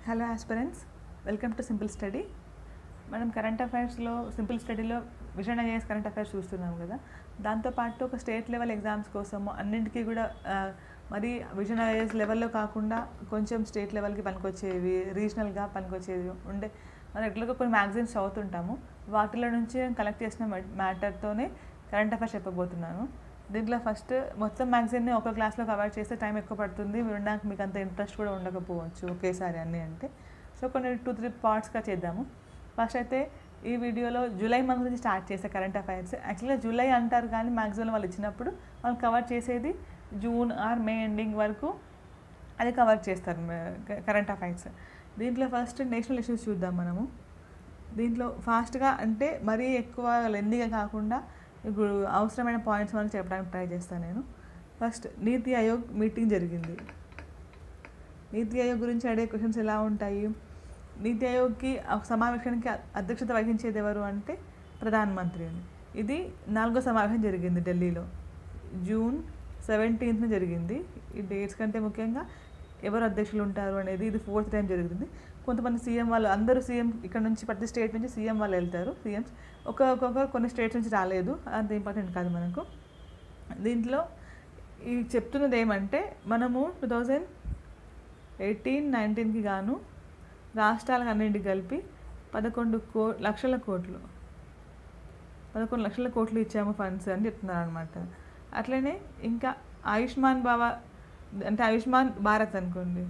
hello aspirants welcome to simple study మనం current అఫైర్స్లో simple స్టడీలో విజన్ ఐఏఎస్ కరెంట్ అఫైర్స్ చూస్తున్నాం కదా దాంతోపాటు ఒక స్టేట్ లెవెల్ ఎగ్జామ్స్ కోసము అన్నింటికీ కూడా ఆ, మరి విజన్ ఐఏఎస్ లెవెల్లో కాకుండా కొంచెం స్టేట్ లెవెల్కి పనికొచ్చేవి రీజనల్గా పనికొచ్చేవి ఉండే మనం రెగ్యులర్గా కొన్ని మ్యాగజైన్స్ చదువుతుంటాము వాటిలో నుంచి నేను కలెక్ట్ చేసిన మ్యాటర్తోనే కరెంట్ అఫైర్స్ చెప్పబోతున్నాను దీంట్లో ఫస్ట్ మొత్తం మ్యాగజైన్ని ఒక క్లాస్లో కవర్ చేస్తే టైం ఎక్కువ పడుతుంది వినడానికి మీకు అంత ఇంట్రెస్ట్ కూడా ఉండకపోవచ్చు ఒకేసారి అన్నీ అంటే సో కొన్ని టూ త్రీ పార్ట్స్గా చేద్దాము ఫస్ట్ అయితే ఈ వీడియోలో జూలై మంత్ నుంచి స్టార్ట్ చేసే కరెంట్ అఫైర్స్ యాక్చువల్గా జూలై అంటారు కానీ మ్యాక్సిమం వాళ్ళు ఇచ్చినప్పుడు వాళ్ళు కవర్ చేసేది జూన్ ఆర్ మే ఎండింగ్ వరకు అది కవర్ చేస్తారు కరెంట్ అఫైర్స్ దీంట్లో ఫస్ట్ నేషనల్ ఇష్యూస్ చూద్దాం మనము దీంట్లో ఫాస్ట్గా అంటే మరీ ఎక్కువ లెందీగా కాకుండా ఇప్పుడు అవసరమైన పాయింట్స్ మనం చెప్పడానికి ట్రై చేస్తాను నేను ఫస్ట్ నీతి ఆయోగ్ మీటింగ్ జరిగింది నీతి ఆయోగ్ గురించి అడిగే క్వశ్చన్స్ ఎలా ఉంటాయి నీతి ఆయోగ్కి ఆ సమావేశానికి అధ్యక్షత వహించేది ఎవరు అంటే ప్రధానమంత్రి అని ఇది నాలుగో సమావేశం జరిగింది ఢిల్లీలో జూన్ సెవెంటీన్త్న జరిగింది ఈ డేట్స్ కంటే ముఖ్యంగా ఎవరు అధ్యక్షులు ఉంటారు అనేది ఇది ఫోర్త్ టైం జరుగుతుంది కొంతమంది సీఎం వాళ్ళు అందరూ సీఎం ఇక్కడ నుంచి ప్రతి స్టేట్ నుంచి సీఎం వాళ్ళు వెళ్తారు సీఎంస్ ఒక ఒక్కొక్కరు కొన్ని స్టేట్స్ నుంచి రాలేదు అంత ఇంపార్టెంట్ కాదు మనకు దీంట్లో ఈ చెప్తున్నది ఏమంటే మనము టూ థౌజండ్ ఎయిటీన్ నైన్టీన్కి గాను రాష్ట్రాలకు అన్నింటికి కలిపి పదకొండు కో లక్షల కోట్లు పదకొండు లక్షల కోట్లు ఇచ్చాము ఫండ్స్ అని చెప్తున్నారు అనమాట అట్లనే ఇంకా ఆయుష్మాన్ బాబా అంటే ఆయుష్మాన్ భారత్ అనుకోండి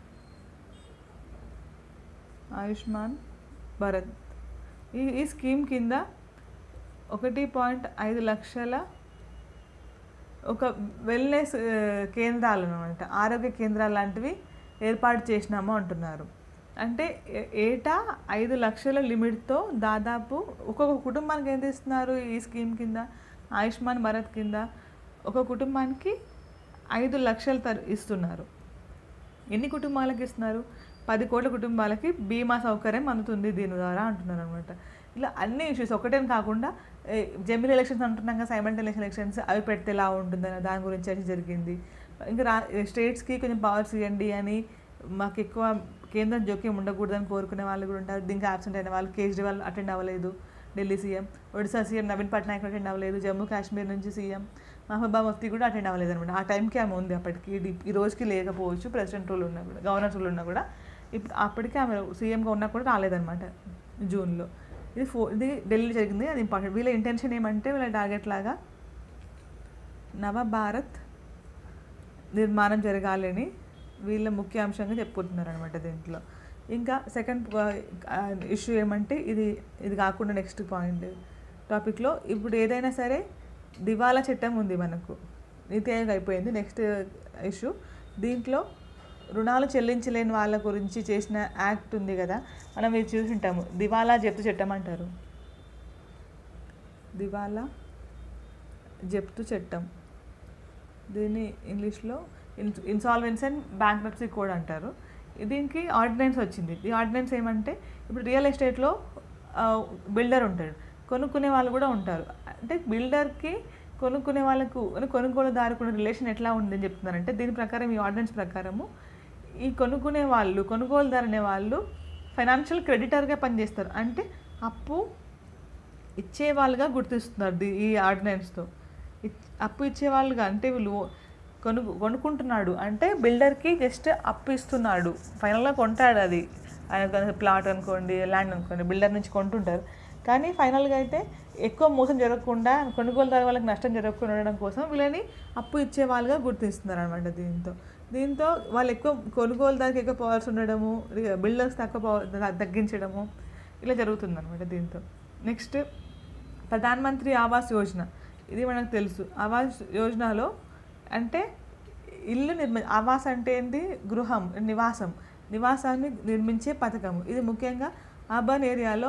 ఆయుష్మాన్ భారత్ ఈ ఈ స్కీమ్ కింద ఒకటి పాయింట్ ఐదు లక్షల ఒక వెల్నెస్ ఆ, కేంద్రాలు అనమాట ఆరోగ్య కేంద్రాలు లాంటివి ఏర్పాటు చేసినాము అంటున్నారు అంటే ఏ- ఏటా ఐదు లక్షల లిమిట్తో దాదాపు ఒక్కొక్క కుటుంబానికి ఎంత ఇస్తున్నారు ఈ స్కీమ్ కింద ఆయుష్మాన్ భారత్ కింద ఒక కుటుంబానికి ఐదు లక్షలు తర్ ఇస్తున్నారు ఎన్ని కుటుంబాలకు ఇస్తున్నారు పది కోట్ల కుటుంబాలకి బీమా సౌకర్యం అందుతుంది దీని ద్వారా అంటున్నారు అనమాట ఇలా అన్ని ఇష్యూస్ ఒకటేని కాకుండా ఏ, జమిల్ ఎలక్షన్స్ అంటున్నాం కదా సైమల్టేనియస్ ఎలక్షన్స్ అవి పెడితే ఎలా ఉంటుందని దాని గురించి అది జరిగింది ఇంకా రా స్టేట్స్కి కొంచెం పవర్స్ ఇవ్వండి అని మాకు ఎక్కువ కేంద్రం జోక్యం ఉండకూడదని కోరుకునే వాళ్ళు కూడా ఉంటారు దీనికి అబ్సెంట్ అయిన వాళ్ళు కేజ్రీవాల్ అటెండ్ అవ్వలేదు Delhi CM Odisha CM Naveen Patnaik attend అవ్వలేదు జమ్మూ కాశ్మీర్ నుంచి సీఎం మహబూబా ముఫ్తీ కూడా అటెండ్ అవ్వలేదు అనమాట ఆ టైంకి ఆమె ఉంది అప్పటికి ఇది- ఈ రోజుకి లేకపోవచ్చు ప్రెసిడెంట్ రూల్ ఉన్నా కూడా గవర్నర్ రూల్ ఉన్నా కూడా ఇప్పుడు అప్పటికే ఆమె సీఎంగా ఉన్నా కూడా రాలేదన్నమాట జూన్లో ఇది ఫో ఇది ఢిల్లీ జరిగింది అది ఇంపార్టెంట్ వీళ్ళ ఇంటెన్షన్ ఏమంటే వీళ్ళ టార్గెట్ లాగా నవభారత్ నిర్మాణం జరగాలని వీళ్ళ ముఖ్య అంశంగా చెప్పుకుంటున్నారు అనమాట దీంట్లో ఇంకా సెకండ్ ఇష్యూ ఏమంటే ఇది ఇది కాకుండా నెక్స్ట్ పాయింట్ టాపిక్లో ఇప్పుడు ఏదైనా సరే దివాలా చట్టం ఉంది మనకు నీతి ఆయోగ్ అయిపోయింది నెక్స్ట్ ఇష్యూ దీంట్లో రుణాలు చెల్లించలేని వాళ్ళ గురించి చేసిన యాక్ట్ ఉంది కదా మనం ఇది చూసుంటాము దివాలా జప్తు చట్టం అంటారు దివాలా జప్తు చట్టం దీన్ని ఇంగ్లీష్లో in insolvency and bankruptcy code అంటారు దీనికి ఆర్డినెన్స్ వచ్చింది ఈ ఆర్డినెన్స్ ఏమంటే ఇప్పుడు రియల్ ఎస్టేట్లో బిల్డర్ ఉంటాడు కొనుక్కునే వాళ్ళు కూడా ఉంటారు అంటే బిల్డర్కి కొనుక్కునే వాళ్ళకు అంటే కొనుగోలుదారుకు ఉన్న రిలేషన్ ఎట్లా ఉందని చెప్తున్నారంటే దీని ప్రకారం ఈ ఆర్డినెన్స్ ప్రకారము ఈ కొనుక్కునే వాళ్ళు కొనుగోలుదారు అనే వాళ్ళు ఫైనాన్షియల్ క్రెడిటర్గా పనిచేస్తారు అంటే అప్పు ఇచ్చే వాళ్ళుగా గుర్తిస్తున్నారు ది- ఈ ఆర్డినెన్స్తో ఇచ్- అప్పు ఇచ్చే వాళ్ళుగా అంటే వీళ్ళు కొను కొనుక్కుంటున్నాడు అంటే బిల్డర్కి జస్ట్ అప్పు ఇస్తున్నాడు ఫైనల్గా కొంటాడు అది ఆయన ప్లాట్ అనుకోండి ల్యాండ్ అనుకోండి బిల్డర్ నుంచి కొంటుంటారు కానీ ఫైనల్గా అయితే ఎక్కువ మోసం జరగకుండా కొనుగోలుదారు వాళ్ళకి నష్టం జరగకుండా ఉండడం కోసం వీళ్ళని అప్పు ఇచ్చే వాళ్ళుగా గుర్తిస్తున్నారు అనమాట దీంతో దీంతో వాళ్ళు ఎక్కువ కొనుగోలుదారికి ఎక్కువ పవర్స్ ఉండడము బిల్డర్స్ తక్కువ పవర్ తగ్గించడము ఇలా జరుగుతుంది అనమాట దీంతో నెక్స్ట్ ప్రధాన్ మంత్రి ఆవాస్ యోజన ఇది మనకు తెలుసు ఆవాస్ యోజనలో అంటే ఇల్లు నిర్మి ఆవాస్ అంటే ఏంటి గృహం నివాసం నివాసాన్ని నిర్మించే పథకం ఇది ముఖ్యంగా అర్బన్ ఏరియాలో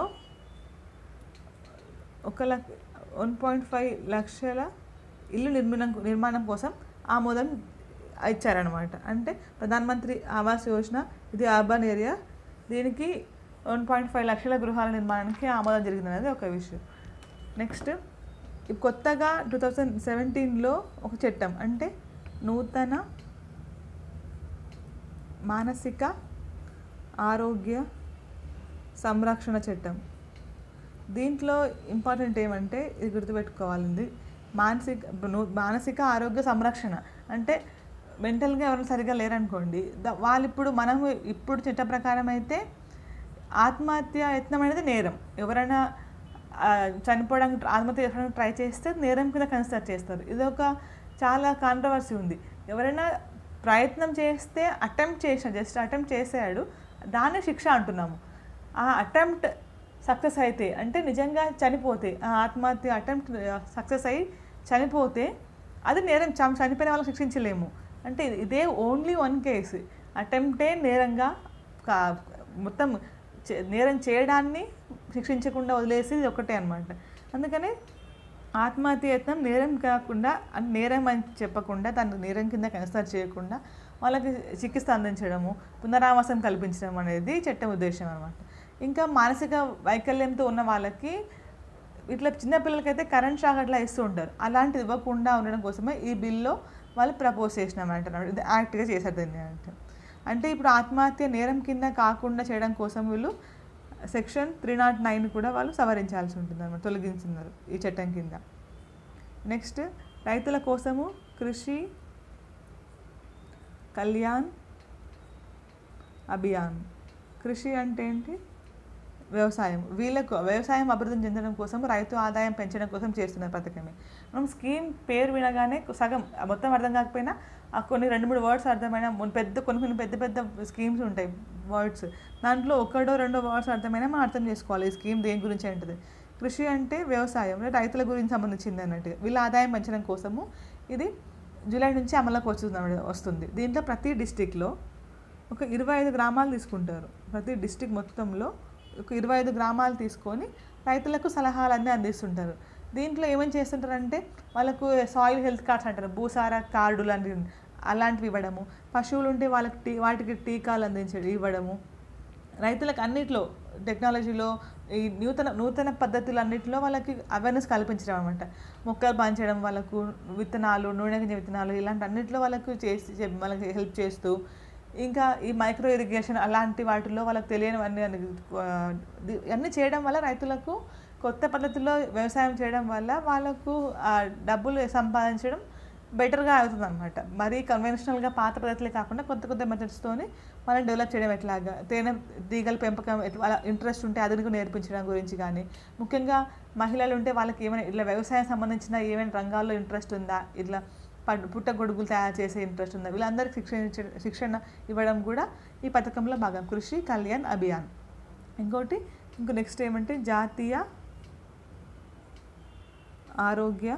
ఒక లక్ష వన్ పాయింట్ ఫైవ్ లక్షల ఇల్లు నిర్మాణం నిర్మాణం కోసం ఆమోదం ఇచ్చారనమాట అంటే ప్రధానమంత్రి ఆవాస్ యోజన ఇది అర్బన్ ఏరియా దీనికి వన్ పాయింట్ ఫైవ్ లక్షల గృహాల నిర్మాణానికి ఆమోదం జరిగింది అనేది ఒక విషయం నెక్స్ట్ ఇప్పుడు కొత్తగా టూ థౌజండ్ సెవెంటీన్లో ఒక చట్టం అంటే నూతన మానసిక ఆరోగ్య సంరక్షణ చట్టం దీంట్లో ఇంపార్టెంట్ ఏమంటే ఇది గుర్తుపెట్టుకోవాలింది మానసిక ను- మానసిక ఆరోగ్య సంరక్షణ అంటే మెంటల్గా ఎవరైనా సరిగా లేరనుకోండి ద- వాళ్ళు ఇప్పుడు మనం ఇప్పుడు చట్ట ప్రకారం అయితే ఆత్మహత్య యత్నం అనేది నేరం ఎవరైనా ఆ, చనిపోవడానికి ఆత్మహత్య చేసుకోవడానికి ట్రై చేస్తే నేరం కింద కన్సిడర్ చేస్తారు ఇది ఒక చాలా కాంట్రవర్సీ ఉంది ఎవరైనా ప్రయత్నం చేస్తే అటెంప్ట్ చేసిన జస్ట్ అటెంప్ట్ చేసాడు దాన్ని శిక్ష అంటున్నాము ఆ అటెంప్ట్ సక్సెస్ అయితే అంటే నిజంగా చనిపోతే ఆ ఆత్మహత్య అటెంప్ట్ సక్సెస్ అయ్యి చనిపోతే అది నేరం చం- చనిపోయిన వాళ్ళకి శిక్షించలేము అంటే ఇది- ఇదే ఓన్లీ వన్ కేసు అటెంప్టే నేరంగా కా- మొత్తం చే- నేరం చేయడాన్ని శిక్షించకుండా వదిలేసి ఇది ఒకటే అనమాట అందుకని ఆత్మహత్య యత్నం నేరం కాకుండా అంటే నేరం అని చెప్పకుండా దాన్ని నేరం కింద కన్సిడర్ చేయకుండా వాళ్ళకి చికిత్స అందించడము పునరావాసం కల్పించడం అనేది చట్టం ఉద్దేశం అనమాట ఇంకా మానసిక వైకల్యంతో ఉన్న వాళ్ళకి ఇట్లా చిన్నపిల్లలకైతే కరెంట్ షాక్ అట్లా ఇస్తూ ఉంటారు అలాంటిది ఇవ్వకుండా ఉండడం కోసమే ఈ బిల్లో వాళ్ళు ప్రపోజ్ చేసినామంటారు ఇది యాక్ట్గా చేశారు దీన్ని అంటే అంటే ఇప్పుడు ఆత్మహత్య నేరం కింద కాకుండా చేయడం కోసం వీళ్ళు సెక్షన్ త్రీ నాట్ నైన్ కూడా వాళ్ళు సవరించాల్సి ఉంటుంది అనమాట తొలగించున్నారు ఈ చట్టం కింద నెక్స్ట్ రైతుల కోసము కృషి కళ్యాణ్ అభియాన్ కృషి అంటే ఏంటి వ్యవసాయం వీళ్ళకు వ్యవసాయం అభివృద్ధి చెందడం కోసం రైతు ఆదాయం పెంచడం కోసం చేస్తున్న పథకమే మనం స్కీమ్ పేరు వినగానే సగం మొత్తం అర్థం కాకపోయినా ఆ కొన్ని రెండు మూడు వర్డ్స్ అర్థమైన మొన్న పెద్ద కొన్ని కొన్ని పెద్ద పెద్ద స్కీమ్స్ ఉంటాయి వర్డ్స్ దాంట్లో ఒకటో రెండో వర్డ్స్ అర్థమైనా మనం అర్థం చేసుకోవాలి ఈ స్కీమ్ దేని గురించి ఉంటుంది కృషి అంటే వ్యవసాయం అంటే రైతుల గురించి సంబంధించింది అన్నట్టు వీళ్ళ ఆదాయం పెంచడం కోసము ఇది జూలై నుంచి అమలులోకి వస్తుంది వస్తుంది దీంట్లో ప్రతి డిస్టిక్లో ఒక ఇరవై ఐదు గ్రామాలు తీసుకుంటారు ప్రతి డిస్టిక్ మొత్తంలో ఒక ఇరవై ఐదు గ్రామాలు తీసుకొని రైతులకు సలహాలన్నీ అందిస్తుంటారు దీంట్లో ఏమేమి చేస్తుంటారంటే వాళ్ళకు సాయిల్ హెల్త్ కార్డ్స్ అంటారు భూసార కార్డులు అని అలాంటివి ఇవ్వడము పశువులు ఉంటే వాళ్ళకి టీ వాటికి టీకాలు అందించడం ఇవ్వడము రైతులకు అన్నిట్లో టెక్నాలజీలో ఈ నూతన నూతన పద్ధతులు అన్నిటిలో వాళ్ళకి అవేర్నెస్ కల్పించడం అనమాట మొక్కలు పంచడం వాళ్ళకు విత్తనాలు నూనె గింజ విత్తనాలు ఇలాంటి అన్నిట్లో వాళ్ళకు చేసి చెప్- వాళ్ళకి హెల్ప్ చేస్తూ ఇంకా ఈ మైక్రో ఇరిగేషన్ అలాంటి వాటిల్లో వాళ్ళకి తెలియనివన్నీ అన్ని, ఆ, ది- అన్నీ చేయడం వల్ల రైతులకు కొత్త పద్ధతిలో వ్యవసాయం చేయడం వల్ల వాళ్ళకు ఆ, డబ్బులు సంపాదించడం బెటర్గా అవుతుంది అనమాట మరీ కన్వెన్షనల్గా పాత పద్ధతులే కాకుండా కొత్త కొత్త మెథడ్స్తోని మనం డెవలప్ చేయడం ఎట్లాగా తేనె తీగల పెంపకం ఎట్లా వాళ్ళ ఇంట్రెస్ట్ ఉంటే అది కూడా నేర్పించడం గురించి కానీ ముఖ్యంగా మహిళలు ఉంటే వాళ్ళకి ఏమైనా ఇట్లా వ్యవసాయం సంబంధించిన ఏమైనా రంగాల్లో ఇంట్రెస్ట్ ఉందా ఇట్లా పడ్- పుట్టగొడుగులు తయారు చేసే ఇంట్రెస్ట్ ఉందా వీళ్ళందరికీ శిక్షణ ఇచ్చ- శిక్షణ ఇవ్వడం కూడా ఈ పథకంలో భాగం కృషి కళ్యాణ్ అభియాన్ ఇంకోటి ఇంకో నెక్స్ట్ ఏమంటే జాతీయ ఆరోగ్య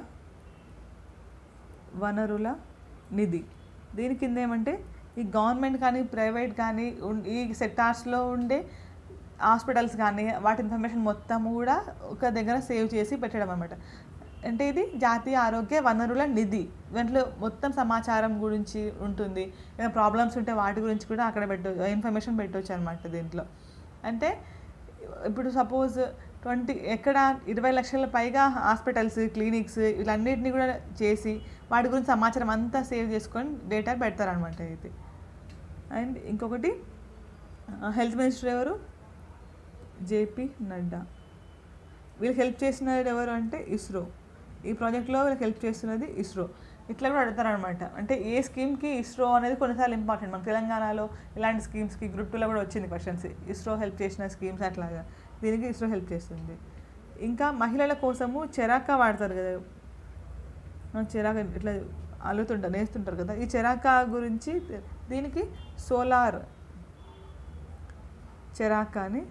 వనరుల నిధి దీని కింద ఏమంటే ఈ గవర్నమెంట్ కానీ ప్రైవేట్ కానీ ఉన్- ఈ సెక్టార్స్లో ఉండే హాస్పిటల్స్ కానీ వాటి ఇన్ఫర్మేషన్ మొత్తం కూడా ఒక దగ్గర సేవ్ చేసి పెట్టడం అనమాట అంటే ఇది జాతీయ ఆరోగ్య వనరుల నిధి దాంట్లో మొత్తం సమాచారం గురించి ఉంటుంది ఏమైనా ప్రాబ్లమ్స్ ఉంటే వాటి గురించి కూడా అక్కడ పెట్ట ఇన్ఫర్మేషన్ పెట్టవచ్చు అనమాట దీంట్లో అంటే ఇప్పుడు సపోజ్ ట్వంటీ ఎక్కడ ఇరవై లక్షల పైగా హాస్పిటల్స్ క్లినిక్స్ వీళ్ళన్నిటిని కూడా చేసి వాటి గురించి సమాచారం అంతా సేవ్ చేసుకొని డేటా పెడతారనమాట ఇది అండ్ ఇంకొకటి హెల్త్ మినిస్టర్ ఎవరు జేపీ నడ్డా వీళ్ళకి హెల్ప్ చేసినది ఎవరు అంటే ఇస్రో ఈ ప్రాజెక్ట్లో వీళ్ళకి హెల్ప్ చేస్తున్నది ఇస్రో ఇట్లా కూడా అడుగుతారనమాట అంటే ఏ స్కీమ్కి ఇస్రో అనేది కొన్నిసార్లు ఇంపార్టెంట్ మన తెలంగాణలో ఇలాంటి స్కీమ్స్కి గ్రూప్ టూలో కూడా వచ్చింది క్వశ్చన్స్ ఇస్రో హెల్ప్ చేసిన స్కీమ్స్ అట్లాగా దీనికి ఇస్రో హెల్ప్ చేస్తుంది ఇంకా మహిళల కోసము చెరాక వాడతారు కదా ఆ చెరాక ఇట్లా అల్లుతుంటారు నేస్తుంటారు కదా ఈ చెరాక గురించి దీనికి సోలార్ చెరాక అని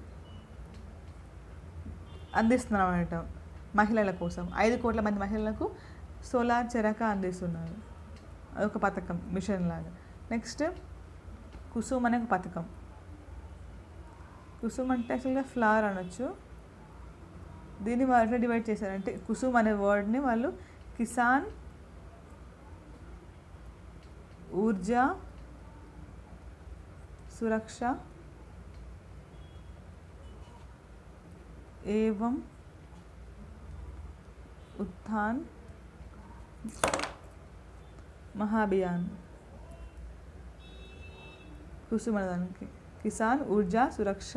అందిస్తున్నాం అనమాట మహిళల కోసం ఐదు కోట్ల మంది మహిళలకు సోలార్ చెరక అందిస్తున్నారు అదొక పథకం మిషన్ లాగా నెక్స్ట్ కుసుమ్ అనే ఒక పథకం కుసుమ్ అంటే యాక్చువల్గా ఫ్లవర్ అనొచ్చు దీన్ని వాళ్ళు ఎట్లా డివైడ్ చేశారంటే కుసుమ్ అనే వర్డ్ని వాళ్ళు కిసాన్ ఊర్జా సురక్ష एवं उत्थान మహాభియాన్ కుసుమ దానికి కిసాన్ ఊర్జా సురక్ష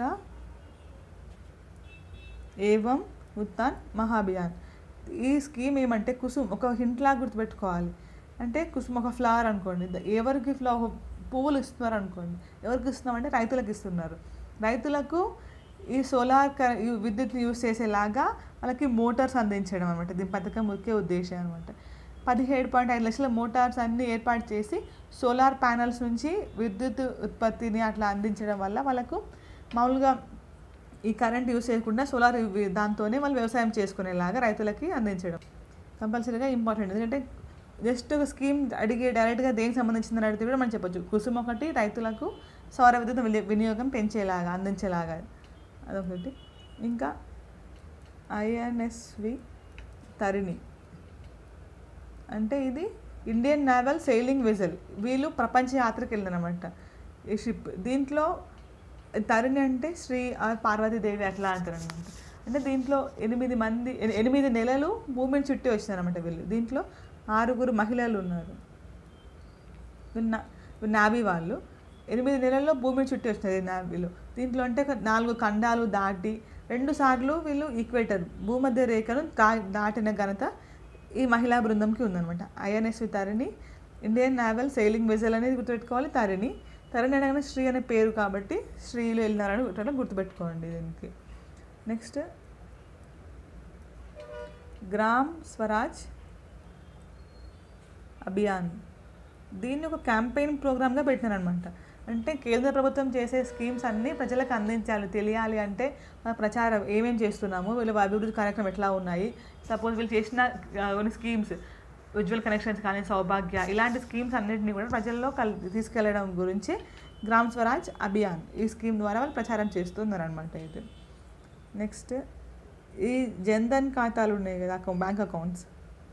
ఏవం ఉత్తాన్ మహాభియాన్ ఈ స్కీమ్ ఏమంటే కుసుమ్ ఒక హింట్లా గుర్తుపెట్టుకోవాలి అంటే కుసుమ్ ఒక ఫ్లవర్ అనుకోండి ద- ఎవరికి ఫ్లవర్ పువ్వులు ఇస్తున్నారు అనుకోండి ఎవరికి ఇస్తున్నామంటే రైతులకు ఇస్తున్నారు రైతులకు ఈ సోలార్ క- ఈ విద్యుత్ని యూజ్ చేసేలాగా వాళ్ళకి మోటార్స్ అందించడం అనమాట దీని పథకం ముఖ్య ఉద్దేశం అనమాట పదిహేడు పాయింట్ ఐదు లక్షల మోటార్స్ అన్ని ఏర్పాటు చేసి సోలార్ ప్యానల్స్ నుంచి విద్యుత్ ఉత్పత్తిని అట్లా అందించడం వల్ల వాళ్ళకు మామూలుగా ఈ కరెంట్ యూస్ చేయకుండా సోలార్ దాంతోనే వాళ్ళు వ్యవసాయం చేసుకునేలాగా రైతులకి అందించడం కంపల్సరీగా ఇంపార్టెంట్ ఎందుకంటే జస్ట్ ఒక స్కీమ్ అడిగి డైరెక్ట్గా దేనికి సంబంధించిందని అడిగితే కూడా మనం చెప్పొచ్చు కుసుమ ఒకటి రైతులకు సౌర విద్యుత్ విని- వినియోగం పెంచేలాగా అందించేలాగా అదొకటి ఇంకా ఐఎన్ఎస్వి తరిణి అంటే ఇది ఇండియన్ నేవల్ సెయిలింగ్ వెజల్ వీళ్ళు ప్రపంచ యాత్రకు వెళ్ళినమాట ఈ షిప్ దీంట్లో తరుణి అంటే శ్రీ ఆర్ పార్వతీదేవి అట్లా అంటారు అనమాట అంటే దీంట్లో ఎనిమిది మంది ఎని- ఎనిమిది నెలలు భూమిని చుట్టి వచ్చినారన్నమాట వీళ్ళు దీంట్లో ఆరుగురు మహిళలు ఉన్నారు వీళ్ళు నా- వీళ్ళు నావీ వాళ్ళు ఎనిమిది నెలల్లో భూమిని చుట్టి వచ్చినది నావీలో దీంట్లో అంటే ఒక నాలుగు ఖండాలు దాటి రెండు సార్లు వీళ్ళు ఈక్వేటర్ భూమధ్య రేఖను దా దాటిన ఘనత ఈ మహిళా బృందంకి ఉందన్నమాట INSV Tarini Indian naval sailing vessel అనేది గుర్తుపెట్టుకోవాలి తరిణి తరిణి అనగానే శ్రీ అనే పేరు కాబట్టి శ్రీలు వెళ్ళినారని గుర్తు- గుర్తుపెట్టుకోండి దీనికి నెక్స్ట్ గ్రామ్ స్వరాజ్ అభియాన్ దీన్ని ఒక క్యాంపెయిన్ ప్రోగ్రామ్గా పెట్టినారనమాట అంటే కేంద్ర ప్రభుత్వం చేసే స్కీమ్స్ అన్నీ ప్రజలకు అందించాలి తెలియాలి అంటే మన ప్రచారం ఏమేం చేస్తున్నాము వీళ్ళ అభివృద్ధి కార్యక్రమం ఎట్లా ఉన్నాయి సపోజ్ వీళ్ళు చేసిన ఆ, కొన్ని స్కీమ్స్ ఉజ్వల్ కనెక్షన్స్ కానీ సౌభాగ్య ఇలాంటి స్కీమ్స్ అన్నింటినీ కూడా ప్రజల్లో కల్ తీసుకెళ్లడం గురించి గ్రామ్ స్వరాజ్ అభియాన్ ఈ స్కీమ్ ద్వారా వాళ్ళు ప్రచారం చేస్తున్నారనమాట ఇది నెక్స్ట్ ఈ జన్ధన్ ఖాతాలు ఉన్నాయి కదా అకౌ- బ్యాంక్ అకౌంట్స్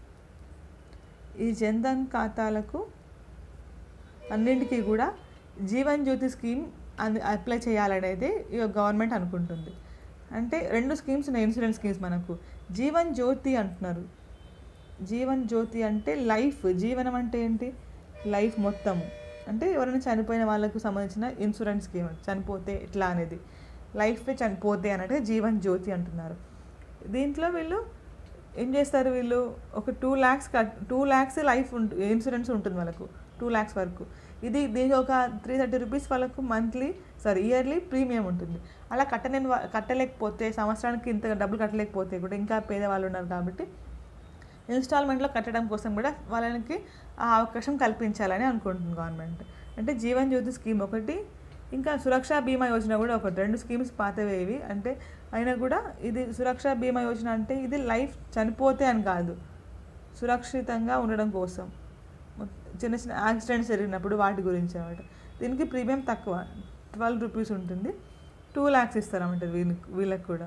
ఈ జన్ధన్ ఖాతాలకు అన్నింటికీ కూడా జీవన్ జ్యోతి స్కీమ్ అంది అప్లై చేయాలనేది ఈ గవర్నమెంట్ అనుకుంటుంది అంటే రెండు స్కీమ్స్ ఉన్నాయి ఇన్సూరెన్స్ స్కీమ్స్ మనకు జీవన్ జ్యోతి అంటున్నారు జీవన్ జ్యోతి అంటే లైఫ్ జీవనం అంటే ఏంటి లైఫ్ మొత్తం అంటే ఎవరైనా చనిపోయిన వాళ్ళకు సంబంధించిన ఇన్సూరెన్స్ స్కీమ్ చనిపోతే ఇట్లా అనేది లైఫ్ చనిపోతే అన్నట్టుగా జీవన్ జ్యోతి అంటున్నారు దీంట్లో వీళ్ళు ఏం చేస్తారు వీళ్ళు ఒక two lakhs cut two lakhs life ఉంటు ఇన్సూరెన్స్ ఉంటుంది వాళ్ళకు టూ ల్యాక్స్ వరకు ఇది దీనికి ఒక త్రీ థర్టీ రూపీస్ వాళ్ళకు మంత్లీ సారీ ఇయర్లీ ప్రీమియం ఉంటుంది అలా కట్టలేని వా- కట్టలేకపోతే సంవత్సరానికి ఇంత డబ్బులు కట్టలేకపోతే కూడా ఇంకా పేదవాళ్ళు ఉన్నారు కాబట్టి ఇన్స్టాల్మెంట్లో కట్టడం కోసం కూడా వాళ్ళకి ఆ అవకాశం కల్పించాలని అనుకుంటుంది గవర్నమెంట్ అంటే జీవన్ జ్యోతి స్కీమ్ ఒకటి ఇంకా సురక్షా బీమా యోజన కూడా ఒకటి రెండు స్కీమ్స్ పాతవే ఇవి అంటే అయినా కూడా ఇది సురక్షా బీమా యోజన అంటే ఇది లైఫ్ చనిపోతే అని కాదు సురక్షితంగా ఉండడం కోసం చిన్న చిన్న యాక్సిడెంట్స్ జరిగినప్పుడు వాటి గురించి అనమాట దీనికి ప్రీమియం తక్కువ ట్వెల్వ్ రూపీస్ ఉంటుంది టూ ల్యాక్స్ ఇస్తారన్నమాట వీళ్ళకి వీళ్ళకి కూడా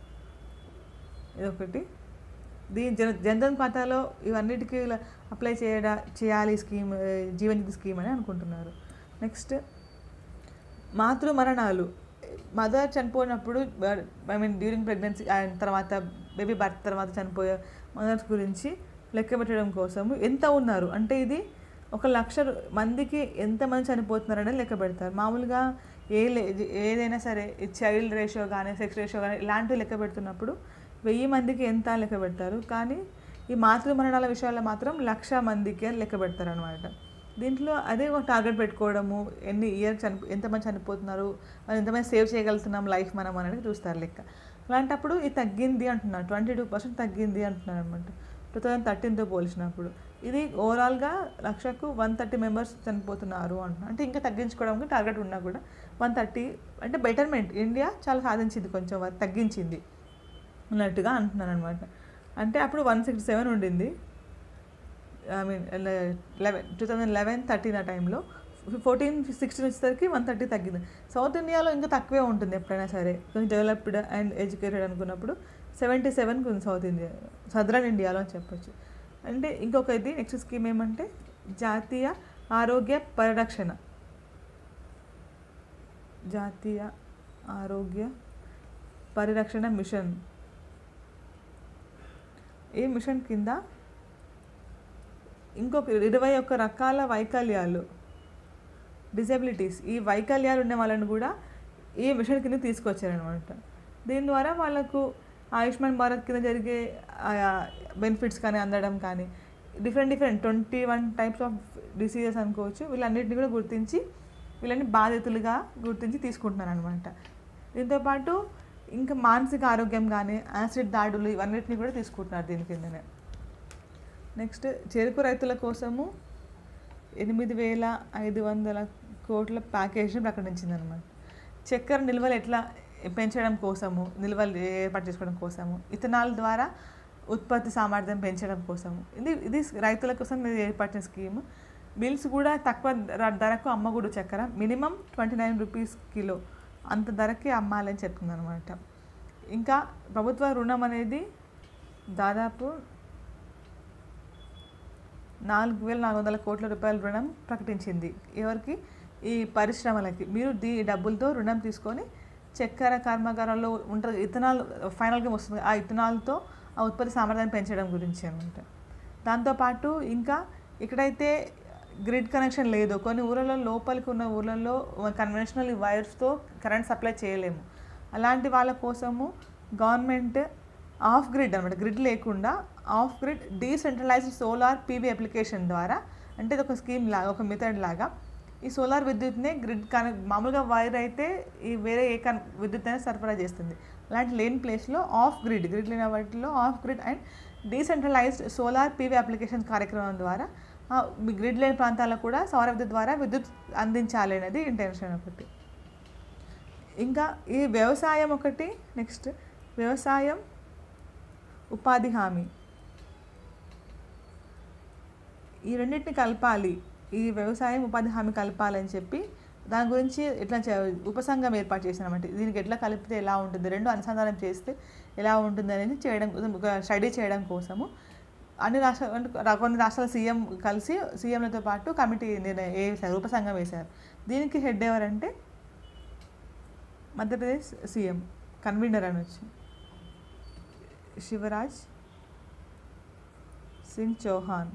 ఇదొకటి దీని జన జన్ధన్ ఖాతాలో ఇవన్నిటికీ ఇలా అప్లై చేయడా చేయాలి ఈ స్కీమ్ ఏ, జీవన్ జ్యోతి స్కీమ్ అని అనుకుంటున్నారు నెక్స్ట్ మాతృ మరణాలు మదర్ చనిపోయినప్పుడు I mean during pregnancy and తర్వాత బేబీ బర్త్ తర్వాత చనిపోయే మదర్స్ గురించి లెక్క పెట్టడం కోసం ఎంత ఉన్నారు అంటే ఇది ఒక లక్ష రు- మందికి ఎంతమంది చనిపోతున్నారు అనేది లెక్క పెడతారు మామూలుగా ఏ లే ఏదైనా సరే చైల్డ్ రేషియో కానీ సెక్స్ రేషియో కానీ ఇలాంటివి లెక్క పెడుతున్నప్పుడు వెయ్యి మందికి ఎంత లెక్క పెడతారు కానీ ఈ మాతృ మరణాల విషయాల్లో మాత్రం లక్ష మందికి అని లెక్క పెడతారు అనమాట దీంట్లో అదే ఒక టార్గెట్ పెట్టుకోవడము ఎన్ని ఇయర్ చనిపో ఎంతమంది చనిపోతున్నారు మనం ఎంతమంది సేవ్ చేయగలుగుతున్నాం లైఫ్ మనం అనేది చూస్తారు లెక్క అలాంటప్పుడు ఇది తగ్గింది అంటున్నారు ట్వంటీ టూ పర్సెంట్ తగ్గింది అంటున్నారు అనమాట టూ థౌజండ్ థర్టీన్తో పోల్చినప్పుడు ఇది ఓవరాల్గా లక్షకు వన్ థర్టీ మెంబర్స్ చనిపోతున్నారు అంటున్నారు అంటే ఇంకా తగ్గించుకోవడానికి టార్గెట్ ఉన్నా కూడా వన్ థర్టీ అంటే బెటర్మెంట్ ఇండియా చాలా సాధించింది కొంచెం వరకు తగ్గించింది అన్నట్టుగా అంటున్నాను అనమాట అంటే అప్పుడు వన్ సిక్స్టీ సెవెన్ ఉండింది I mean eleven two thousand eleven thirteen ఆ టైంలో ఫోర్టీన్ సిక్స్టీన్ వచ్చేసరికి వన్ థర్టీ తగ్గింది సౌత్ ఇండియాలో ఇంకా తక్కువే ఉంటుంది ఎప్పుడైనా సరే కొంచెం డెవలప్డ్ అండ్ ఎడ్యుకేటెడ్ అనుకున్నప్పుడు సెవెంటీ సెవెన్కి ఉంది సౌత్ ఇండియా సదరన్ ఇండియాలో అని చెప్పొచ్చు అంటే ఇంకొక ఇది నెక్స్ట్ స్కీమ్ ఏమంటే జాతీయ ఆరోగ్య పరిరక్షణ జాతీయ ఆరోగ్య పరిరక్షణ మిషన్ ఈ మిషన్ కింద ఇంకొక ఇరవై ఒక్క రకాల వైకల్యాలు డిజబిలిటీస్ ఈ వైకల్యాలు ఉన్న వాళ్ళని కూడా ఈ మిషన్ కింద తీసుకొచ్చారనమాట దీని ద్వారా వాళ్ళకు ఆయుష్మాన్ భారత్ కింద జరిగే బెనిఫిట్స్ కానీ అందడం కానీ different different twenty one types of diseases అనుకోవచ్చు వీళ్ళన్నిటిని కూడా గుర్తించి వీళ్ళని బాధితులుగా గుర్తించి తీసుకుంటున్నారు అనమాట దీంతోపాటు ఇంకా మానసిక ఆరోగ్యం కానీ యాసిడ్ దాడులు ఇవన్నిటిని కూడా తీసుకుంటున్నారు దీని కిందనే నెక్స్ట్ చెరుకు రైతుల కోసము ఎనిమిది వేల ఐదు వందల కోట్ల ప్యాకేజ్ని ప్రకటించిందనమాట చక్కెర నిల్వలు ఎట్లా పెంచడం కోసము నిల్వలు ఏర్పాటు చేసుకోవడం కోసము ఇథనాల్ ద్వారా ఉత్పత్తి సామర్థ్యం పెంచడం కోసము ఇది ఇది రైతుల కోసం ఇది ఏర్పాటిన స్కీమ్ బిల్స్ కూడా తక్కువ ధర- ధరకు అమ్మకూడదు చక్కెర minimum twenty nine rupees kilo అంత ధరకే అమ్మాలని చెప్తుంది అనమాట ఇంకా ప్రభుత్వ రుణం అనేది దాదాపు నాలుగు వేల నాలుగు వందల కోట్ల రూపాయల రుణం ప్రకటించింది ఎవరికి ఈ పరిశ్రమలకి మీరు దీ డబ్బులతో రుణం తీసుకొని చక్కెర కర్మాగారాల్లో ఉంటుంది ఇథనాల్ ఫైనల్గా వస్తుంది ఆ ఇథనాల్తో ఆ ఉత్పత్తి సామర్థ్యాన్ని పెంచడం గురించి అనమాట దాంతోపాటు ఇంకా ఇక్కడైతే గ్రిడ్ కనెక్షన్ లేదు కొన్ని ఊళ్ళలో లోపలికి ఉన్న ఊళ్ళల్లో కన్వెన్షనల్ వైర్స్తో కరెంట్ సప్లై చేయలేము అలాంటి వాళ్ళ కోసము గవర్నమెంట్ ఆఫ్ గ్రిడ్ అనమాట గ్రిడ్ లేకుండా off grid decentralised solar PV application ద్వారా అంటే ఇది ఒక స్కీమ్ లాగా ఒక మెథడ్ లాగా ఈ సోలార్ విద్యుత్నే గ్రిడ్ కనెక్ట్ మామూలుగా వైర్ అయితే ఈ వేరే ఏ కన్ విద్యుత్ అనేది సరఫరా చేస్తుంది అలాంటి లేని ప్లేస్లో ఆఫ్ గ్రిడ్ గ్రిడ్ లేని వాటిలో off grid and decentralised solar PV application కార్యక్రమం ద్వారా ఆ, మీ గ్రిడ్ లేని ప్రాంతాలకు కూడా సౌర విద్యుత్ ద్వారా విద్యుత్ అందించాలి అనేది ఇంటెన్షన్ ఒకటి ఇంకా ఈ వ్యవసాయం ఒకటి నెక్స్ట్ వ్యవసాయం ఉపాధి హామీ ఈ రెండింటిని కలపాలి ఈ వ్యవసాయం ఉపాధి హామీ కలపాలని చెప్పి దాని గురించి ఎట్లా చే ఉపసంఘం ఏర్పాటు చేసినామంటే దీనికి ఎట్లా కలిపితే ఎలా ఉంటుంది రెండు అనుసంధానం చేస్తే ఎలా ఉంటుంది అనేది చేయడం కోసం ఒక స్టడీ చేయడం కోసము అన్ని రాష్ట్రాలు అంటే రా- కొన్ని రాష్ట్రాల సీఎం కలిసి సీఎంలతో పాటు కమిటీ నిర్ణయం వేశారు ఉపసంఘం వేశారు దీనికి హెడ్ ఎవరంటే మధ్యప్రదేశ్ సీఎం కన్వీనర్ అనొచ్చు శివరాజ్ సింగ్ చౌహాన్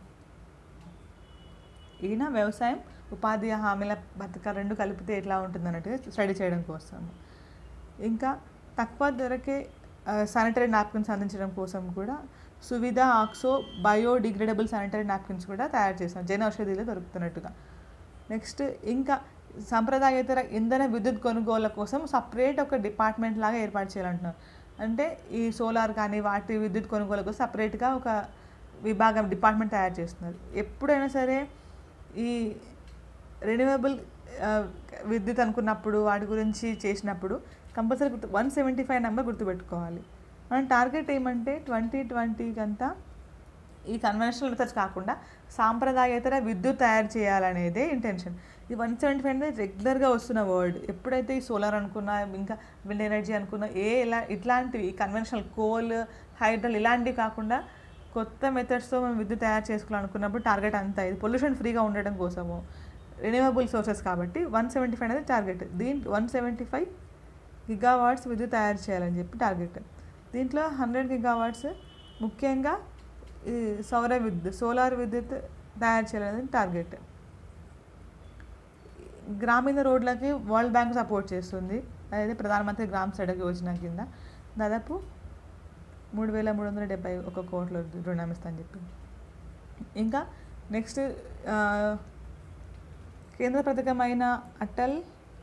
ఈయన వ్యవసాయం ఉపాధి హామీల పథకాలు రెండు కలిపితే ఎట్లా ఉంటుంది అన్నట్టుగా స్టడీ చేయడం కోసం ఇంకా తక్కువ ధరకే శానిటరీ నాప్కిన్స్ అందించడం కోసం కూడా Suvidha oxo biodegradable sanitary napkins కూడా తయారు చేస్తాం జన ఔషధిలో దొరుకుతున్నట్టుగా నెక్స్ట్ ఇంకా సాంప్రదాయేతర ఇంధన విద్యుత్ కొనుగోళ్ల కోసం సపరేట్ ఒక డిపార్ట్మెంట్ లాగా ఏర్పాటు చేయాలంటున్నారు అంటే ఈ సోలార్ కానీ వాటి విద్యుత్ కొనుగోలు కోసం సపరేట్గా ఒక విభాగం డిపార్ట్మెంట్ తయారు చేస్తున్నారు ఎప్పుడైనా సరే ఈ రెన్యూవబుల్ విద్యుత్ అనుకున్నప్పుడు వాటి గురించి చేసినప్పుడు కంపల్సరీ గుర్తు వన్ సెవెంటీ ఫైవ్ నెంబర్ గుర్తుపెట్టుకోవాలి మన టార్గెట్ ఏమంటే ట్వంటీ ట్వంటీకి అంతా ఈ కన్వెన్షనల్ మెథడ్స్ కాకుండా సాంప్రదాయేతర విద్యుత్ తయారు చేయాలనేదే ఇంటెన్షన్ ఈ వన్ సెవెంటీ ఫైవ్ అనేది రెగ్యులర్గా వస్తున్న వర్డ్ ఎప్పుడైతే ఈ సోలార్ అనుకున్నా ఇంకా విండ్ ఎనర్జీ అనుకున్నా ఏ ఇలా ఇట్లాంటివి కన్వెన్షనల్ కోల్ హైడ్రల్ ఇలాంటివి కాకుండా కొత్త మెథడ్స్తో మనం విద్యుత్ తయారు చేసుకోవాలనుకున్నప్పుడు టార్గెట్ అంతా ఇది పొల్యూషన్ ఫ్రీగా ఉండడం కోసము రెన్యూవబుల్ సోర్సెస్ కాబట్టి వన్ సెవెంటీ ఫైవ్ అనేది టార్గెట్ దీని వన్ సెవెంటీ ఫైవ్ గిగావాట్స్ విద్యుత్ తయారు చేయాలని చెప్పి టార్గెట్ దీంట్లో హండ్రెడ్ గిగావాట్స్ ముఖ్యంగా ఈ సౌర విద్యుత్ సోలార్ విద్యుత్ తయారు చేయాలనేది టార్గెట్ గ్రామీణ రోడ్లకి వరల్డ్ బ్యాంక్ సపోర్ట్ చేస్తుంది అదే ప్రధానమంత్రి గ్రామ సడక్ యోజన కింద దాదాపు మూడు వేల మూడు వందల డెబ్బై ఒక కోట్ల రుణం ఇస్తాను చెప్పి ఇంకా నెక్స్ట్ కేంద్ర పథకమైన అటల్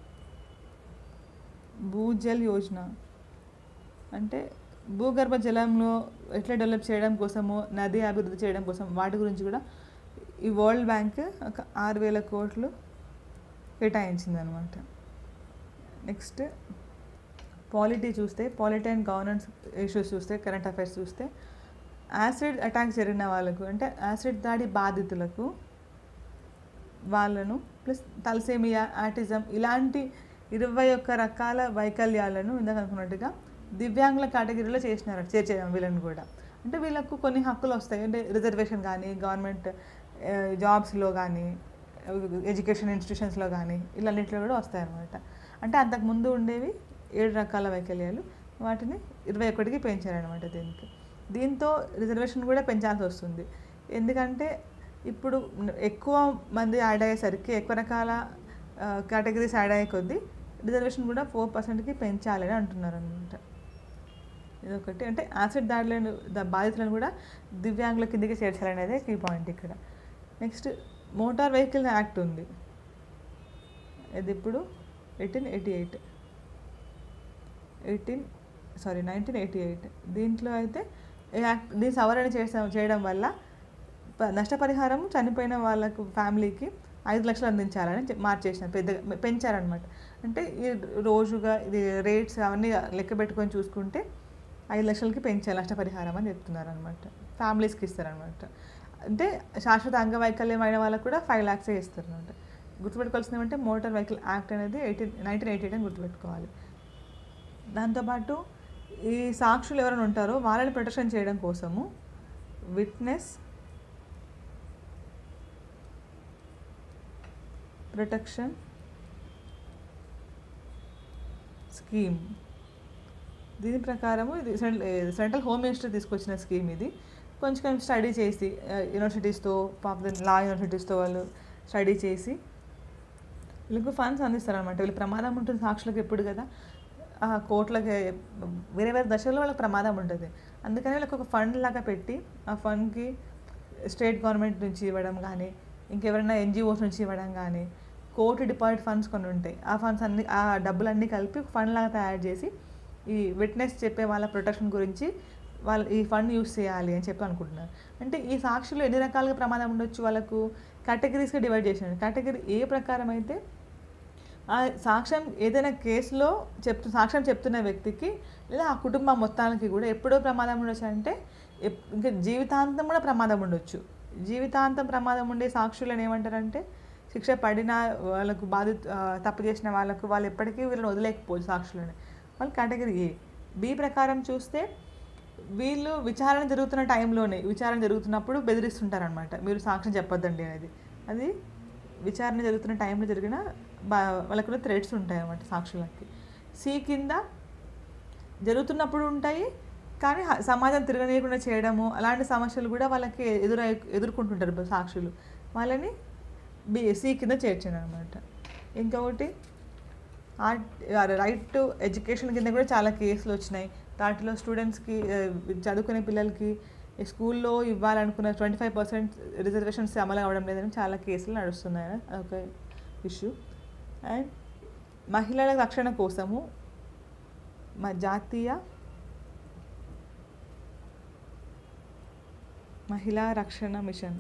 భూజల్ యోజన అంటే భూగర్భ జలంలో ఎట్లా డెవలప్ చేయడం కోసము నది అభివృద్ధి చేయడం కోసం వాటి గురించి కూడా ఈ వరల్డ్ బ్యాంక్ ఒక ఆరు వేల కోట్లు కేటాయించింది అనమాట నెక్స్ట్ పాలిటీ చూస్తే పాలిటీ అండ్ గవర్నెన్స్ ఇష్యూస్ చూస్తే కరెంట్ అఫైర్స్ చూస్తే యాసిడ్ అటాక్ జరిగిన వాళ్ళకు అంటే యాసిడ్ దాడి బాధితులకు వాళ్ళను ప్లస్ తలసేమియా ఆటిజం ఇలాంటి ఇరవై ఒక్క రకాల వైకల్యాలను ఇందాక అనుకున్నట్టుగా దివ్యాంగుల కేటగిరీలో చేసినారు చేర్చేయడం వీళ్ళని కూడా అంటే వీళ్ళకు కొన్ని హక్కులు వస్తాయి అంటే రిజర్వేషన్ కానీ గవర్నమెంట్ జాబ్స్లో కానీ ఎడ్యుకేషన్ ఇన్స్టిట్యూషన్స్లో కానీ ఇలాంటిలో కూడా వస్తాయి అన్నమాట అంటే అంతకు ముందు ఉండేవి ఏడు రకాల వైకల్యాలు వాటిని ఇరవై ఒకటికి పెంచారనమాట దీనికి దీంతో రిజర్వేషన్ కూడా పెంచాల్సి వస్తుంది ఎందుకంటే ఇప్పుడు ఎక్కువ మంది యాడ్ అయ్యేసరికి ఎక్కువ రకాల కేటగిరీస్ యాడ్ అయ్యే కొద్దీ రిజర్వేషన్ కూడా ఫోర్ పర్సెంట్కి పెంచాలని అంటున్నారు అనమాట ఇదొకటి అంటే యాసిడ్ దాడులను ద- బాధితులను కూడా దివ్యాంగుల కిందకి చేర్చాలనేదే కీ పాయింట్ ఇక్కడ నెక్స్ట్ మోటార్ వెహికల్ యాక్ట్ ఉంది ఇది ఇప్పుడు eighteen eighty eight eighteen sorry nineteen eighty eight దీంట్లో అయితే ఈ యాక్ట్ దీని సవరణ చేసా చేయడం వల్ల ప- నష్టపరిహారం చనిపోయిన వాళ్ళకు ఫ్యామిలీకి ఐదు లక్షలు అందించాలని చె- మార్చేసిన పెద్దగా పెంచారనమాట అంటే ఈ రోజుగా ఇది రేట్స్ అవన్నీ లెక్క పెట్టుకొని చూసుకుంటే ఐదు లక్షలకి పెంచాలి నష్టపరిహారం అని చెప్తున్నారు అనమాట ఫ్యామిలీస్కి ఇస్తారనమాట అంటే శాశ్వత అంగవైకల్యం అయిన వాళ్ళకు కూడా ఫైవ్ ల్యాక్సే ఇస్తారు అనమాట గుర్తుపెట్టుకోవాల్సింది ఏమంటే మోటార్ వెహికల్ యాక్ట్ అనేది ఎయిటీన్ నైన్టీన్ ఎయిటీ ఎయిట్ అని గుర్తుపెట్టుకోవాలి దాంతోపాటు ఈ సాక్షులు ఎవరైనా ఉంటారో వాళ్ళని ప్రొటెక్షన్ చేయడం కోసము విట్నెస్ ప్రొటెక్షన్ స్కీమ్ దీని ప్రకారము ఇది సెంట్రల్ సెంట్రల్ హోమ్ మినిస్టర్ తీసుకొచ్చిన స్కీమ్ ఇది కొంచెం స్టడీ చేసి యూనివర్సిటీస్తో పాప లా యూనివర్సిటీస్తో వాళ్ళు స్టడీ చేసి వీళ్ళకు ఫండ్స్ అందిస్తారనమాట వీళ్ళు ప్రమాదం ఉంటుంది సాక్షులకు ఎప్పుడు కదా ఆ కోట్లకి వేరే వేరే దశల్లో వాళ్ళకి ప్రమాదం ఉంటుంది అందుకని వీళ్ళకి ఒక ఫండ్ లాగా పెట్టి ఆ ఫండ్కి స్టేట్ గవర్నమెంట్ నుంచి ఇవ్వడం కానీ ఇంకెవరైనా ఎన్జిఓస్ నుంచి ఇవ్వడం కానీ కోర్టు డిపాజిట్ ఫండ్స్ కొన్ని ఉంటాయి ఆ ఫండ్స్ అన్ని ఆ డబ్బులన్నీ కలిపి ఫండ్ లాగా తయారు చేసి ఈ విట్నెస్ చెప్పే వాళ్ళ ప్రొటెక్షన్ గురించి వాళ్ళు ఈ ఫండ్ యూస్ చేయాలి అని చెప్పి అనుకుంటున్నారు అంటే ఈ సాక్షులు ఎన్ని రకాలుగా ప్రమాదం ఉండొచ్చు వాళ్ళకు కేటగిరీస్గా డివైడ్ చేసినారు కేటగిరీ ఏ ప్రకారం అయితే ఆ సాక్ష్యం ఏదైనా కేసులో చెప్తు సాక్ష్యం చెప్తున్న వ్యక్తికి లేదా ఆ కుటుంబం మొత్తానికి కూడా ఎప్పుడో ప్రమాదం ఉండొచ్చు అంటే ఎప్- ఇంకా జీవితాంతం కూడా ప్రమాదం ఉండొచ్చు జీవితాంతం ప్రమాదం ఉండే సాక్షులను ఏమంటారంటే శిక్ష పడిన వాళ్ళకు బాధి ఆ, తప్పు చేసిన వాళ్ళకు వాళ్ళు ఎప్పటికీ వీళ్ళని వదిలేకపోవచ్చు సాక్షులని వాళ్ళు కేటగిరీ ఏ బి ప్రకారం చూస్తే వీళ్ళు విచారణ జరుగుతున్న టైంలోనే విచారణ జరుగుతున్నప్పుడు బెదిరిస్తుంటారనమాట మీరు సాక్ష్యం చెప్పొద్దండి అనేది అది విచారణ జరుగుతున్న టైంలో జరిగిన బా వాళ్ళకు థ్రెడ్స్ ఉంటాయి అన్నమాట సాక్షులకి సి కింద జరుగుతున్నప్పుడు ఉంటాయి కానీ హ- సమాజం తిరగనీయకుండా చేయడము అలాంటి సమస్యలు కూడా వాళ్ళకి ఎదురై ఎదుర్కొంటుంటారు సాక్షులు వాళ్ళని బి సి కింద చేర్చాను అనమాట ఇంకొకటి ఆర్ట్ రైట్ టు ఎడ్యుకేషన్ కింద కూడా చాలా కేసులు వచ్చినాయి దాంట్లో స్టూడెంట్స్కి చదువుకునే పిల్లలకి ఈ స్కూల్లో ఇవ్వాలనుకున్న ట్వంటీ ఫైవ్ పర్సెంట్ రిజర్వేషన్స్ అమలు అవ్వడం లేదని చాలా కేసులు నడుస్తున్నాయి అదొక ఇష్యూ అండ్ మహిళల రక్షణ కోసము మా జాతీయ మహిళా రక్షణ మిషన్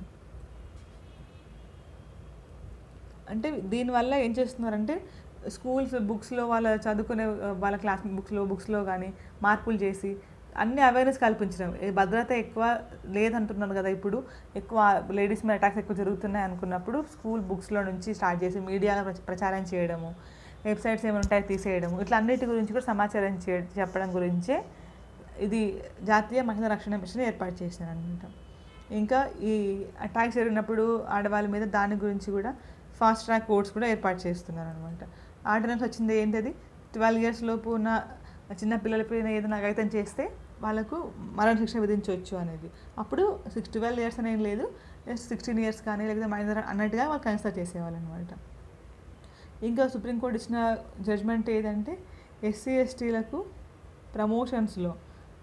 అంటే దీనివల్ల ఏం చేస్తున్నారంటే స్కూల్స్ బుక్స్లో వాళ్ళ చదువుకునే ఆ, వాళ్ళ క్లాస్ బుక్స్లో బుక్స్లో కానీ మార్పులు చేసి అన్ని అవేర్నెస్ కల్పించడం ఏ భద్రత ఎక్కువ లేదంటున్నారు కదా ఇప్పుడు ఎక్కువ లేడీస్ మీద అటాక్స్ ఎక్కువ జరుగుతున్నాయి అనుకున్నప్పుడు స్కూల్ బుక్స్లో నుంచి స్టార్ట్ చేసి మీడియాలో ప్రచ- ప్రచారం చేయడము వెబ్సైట్స్ ఏమైనా ఉంటాయో తీసేయడము ఇట్లా అన్నిటి గురించి కూడా సమాచారం చే చెప్పడం గురించే ఇది జాతీయ మహిళా రక్షణ మిషన్ ఏర్పాటు చేశారు అనమాట ఇంకా ఈ అటాక్స్ జరిగినప్పుడు ఆడవాళ్ళ మీద దాని గురించి కూడా ఫాస్ట్ ట్రాక్ కోర్ట్స్ కూడా ఏర్పాటు చేస్తున్నారు అనమాట ఆర్డినెన్స్ వచ్చింది ఏంటది ట్వెల్వ్ ఇయర్స్ లోపు ఉన్న చిన్న పిల్లలపైన ఏదైనా అఘాయితం చేస్తే వాళ్ళకు మరణ శిక్ష విధించవచ్చు అనేది అప్పుడు సిక్స్ ట్వెల్వ్ ఇయర్స్ అనేది లేదు సిక్స్టీన్ ఇయర్స్ కానీ లేకపోతే మైనర్ అన్నట్టుగా వాళ్ళు కన్సిడర్ చేసేవాళ్ళు అనమాట ఇంకా సుప్రీంకోర్టు ఇచ్చిన జడ్జ్మెంట్ ఏదంటే ఎస్సీ ఎస్టీలకు ప్రమోషన్స్లో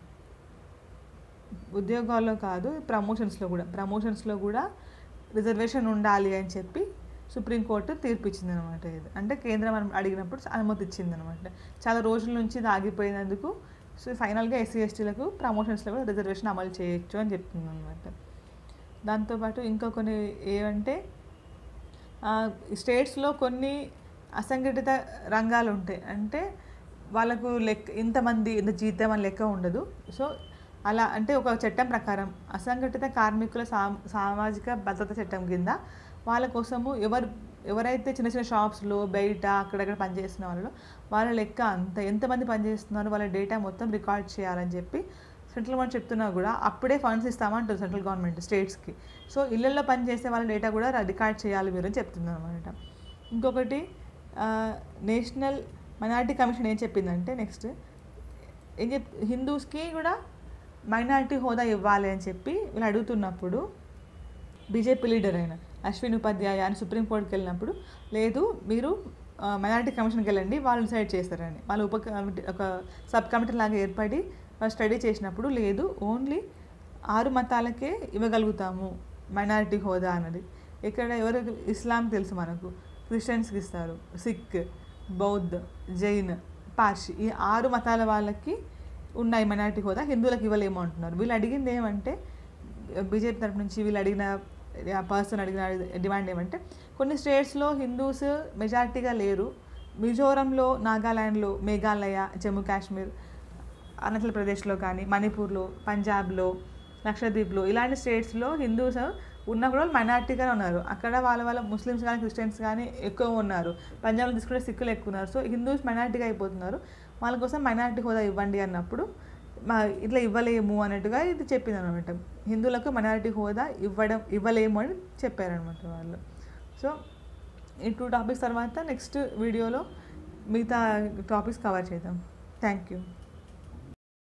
ఉద్యోగాల్లో కాదు ప్రమోషన్స్లో కూడా ప్రమోషన్స్లో కూడా రిజర్వేషన్ ఉండాలి అని చెప్పి సుప్రీంకోర్టు తీర్పు ఇచ్చింది అనమాట ఇది అంటే కేంద్రం మనం అడిగినప్పుడు అనుమతి ఇచ్చింది అనమాట చాలా రోజుల నుంచి ఇది ఆగిపోయినందుకు సో ఫైనల్గా ఎస్సీ ఎస్టీలకు ప్రమోషన్స్లో కూడా రిజర్వేషన్ అమలు చేయొచ్చు అని చెప్తుంది అనమాట దాంతోపాటు ఇంకా కొన్ని ఏమంటే స్టేట్స్లో కొన్ని అసంఘటిత రంగాలు ఉంటాయి అంటే వాళ్ళకు లెక్క ఇంతమంది ఇంత జీతం అని లెక్క ఉండదు సో అలా అంటే ఒక చట్టం ప్రకారం అసంఘటిత కార్మికుల సా సామాజిక భద్రత చట్టం కింద వాళ్ళ కోసము ఎవరు ఎవరైతే చిన్న చిన్న షాప్స్లో బయట అక్కడక్కడ పనిచేస్తున్న వాళ్ళు వాళ్ళ లెక్క అంత ఎంతమంది పనిచేస్తున్నారో వాళ్ళ డేటా మొత్తం రికార్డ్ చేయాలని చెప్పి సెంట్రల్ గవర్నమెంట్ చెప్తున్నా కూడా అప్పుడే ఫండ్స్ ఇస్తామంటారు సెంట్రల్ గవర్నమెంట్ స్టేట్స్కి సో ఇళ్ళల్లో పనిచేసే వాళ్ళ డేటా కూడా రికార్డ్ చేయాలి మీరు అని చెప్తుంది అనమాట ఇంకొకటి నేషనల్ మైనారిటీ కమిషన్ ఏం చెప్పిందంటే నెక్స్ట్ ఏం చెప్ హిందూస్కి కూడా మైనారిటీ హోదా ఇవ్వాలి అని చెప్పి వీళ్ళు అడుగుతున్నప్పుడు బీజేపీ లీడర్ అయిన అశ్విన్ ఉపాధ్యాయ అని సుప్రీంకోర్టుకి వెళ్ళినప్పుడు లేదు మీరు మైనారిటీ కమిషన్కి వెళ్ళండి వాళ్ళు డిసైడ్ చేస్తారని వాళ్ళు ఉప కమిటీ ఒక సబ్ కమిటీ లాగా ఏర్పడి వాళ్ళు స్టడీ చేసినప్పుడు లేదు ఓన్లీ ఆరు మతాలకే ఇవ్వగలుగుతాము మైనారిటీ హోదా అన్నది ఇక్కడ ఎవరు ఇస్లాం తెలుసు మనకు క్రిస్టియన్స్కి ఇస్తారు సిక్ బౌద్ధ్ జైన్ పార్షి ఈ ఆరు మతాల వాళ్ళకి ఉన్నాయి మైనారిటీ హోదా హిందువులకు ఇవ్వలేము అంటున్నారు వీళ్ళు అడిగింది ఏమంటే బీజేపీ తరపు నుంచి వీళ్ళు అడిగిన పర్సన్ అడిగిన డిమాండ్ ఏమంటే కొన్ని స్టేట్స్లో హిందూస్ మెజారిటీగా లేరు మిజోరంలో నాగాలాండ్లో మేఘాలయ జమ్మూ కాశ్మీర్ అరుణాచల్ ప్రదేశ్లో కానీ మణిపూర్లో పంజాబ్లో లక్షద్వీప్లో ఇలాంటి స్టేట్స్లో హిందూస్ ఉన్న కూడా మైనార్టీగానే ఉన్నారు అక్కడ వాళ్ళ వాళ్ళ ముస్లిమ్స్ కానీ క్రిస్టియన్స్ కానీ ఎక్కువ ఉన్నారు పంజాబ్లో తీసుకుంటే సిక్కులు ఎక్కువ ఉన్నారు సో హిందూస్ మైనార్టీగా అయిపోతున్నారు వాళ్ళ కోసం మైనార్టీ హోదా ఇవ్వండి అన్నప్పుడు మా ఇట్లా ఇవ్వలేము అన్నట్టుగా ఇది చెప్పింది అనమాట హిందువులకు మైనారిటీ హోదా ఇవ్వడం ఇవ్వలేము అని చెప్పారనమాట వాళ్ళు సో ఈ టూ టాపిక్స్ తర్వాత నెక్స్ట్ వీడియోలో మిగతా టాపిక్స్ కవర్ చేద్దాం థ్యాంక్ యూ